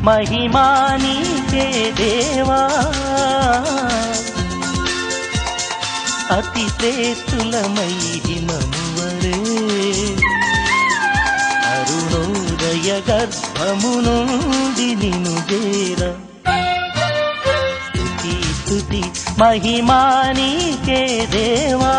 మహిమా నీకే దేవా అతి శ్రేష్ఠులమై హిమమువరే అరుణోదయ గర్భము నుండి నిను చేర స్తుతి స్తుతి మహిమా నీకే దేవా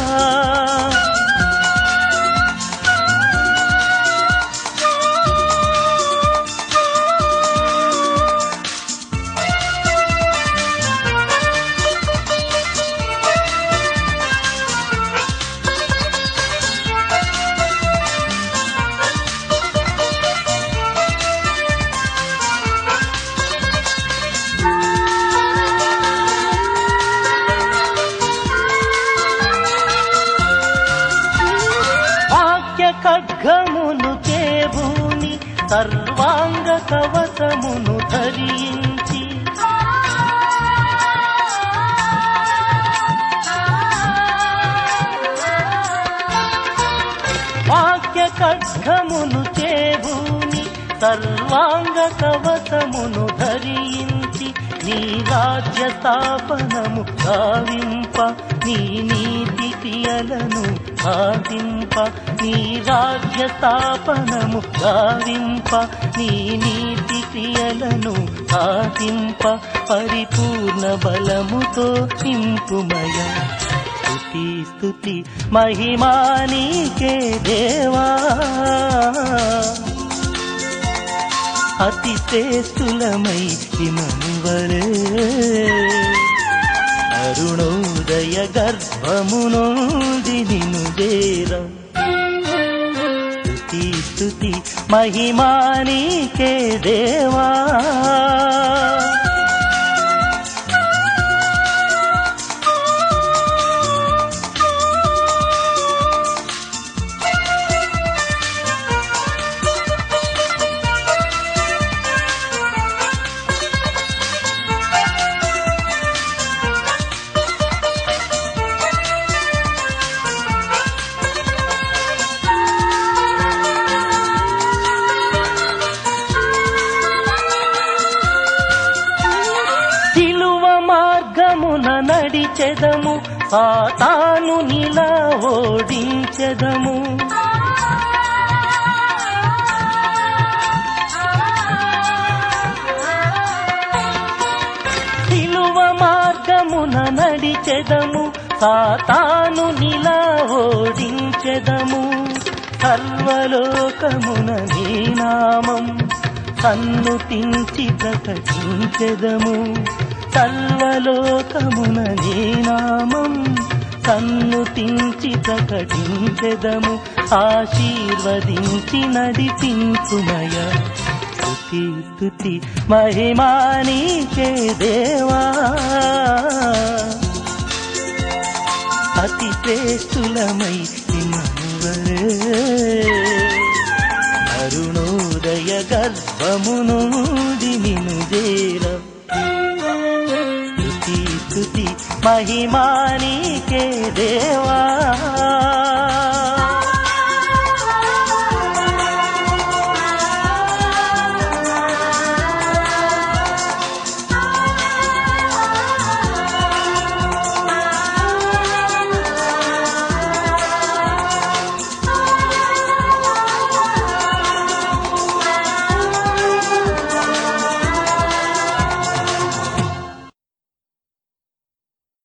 వాక్య ఖడ్గమును చేబూని సర్వాంగ కవచమును ధరించి వాక్య ఖడ్గమును చేబూని సర్వాంగ కవచమును ధరించి నీ రాజ్య స్థాపనము గావింప నీ నీతి క్రియలను సాధింప నీ రాజ్య స్థాపనము గావింప నీ నీతి క్రియలను సాధింప పరిపూర్ణ బలముతో నింపుమయ స్తుతి స్తుతి మహిమా నీకే దేవా అతి శ్రేష్ఠులమై హిమమువరే అరుణోదయ గర్భము నుండి నిను చేర స్తుతి స్తుతి మహిమా నీకే దేవా సిలువ మార్గమున నడిచెదము సాతాను నిలా ఓడించెదము సిలువ మార్గమున నడిచెదము సాతాను నిలా ఓడించెదము సర్వలోకమున నీ నామం కన్ను తించి ప్రకటించెదము సర్వలోకమున నీ నామం కన్ను తించి ప్రకటించెదము ఆశీర్వదించి నడిపించుమయ స్తుతి స్తుతి మహిమా నీకే దేవా అతి శ్రేష్ఠులమై హిమమువరే అరుణోదయ గర్భము నుండి నిను చేర స్తుతి స్తుతి మహిమా నీకే దేవా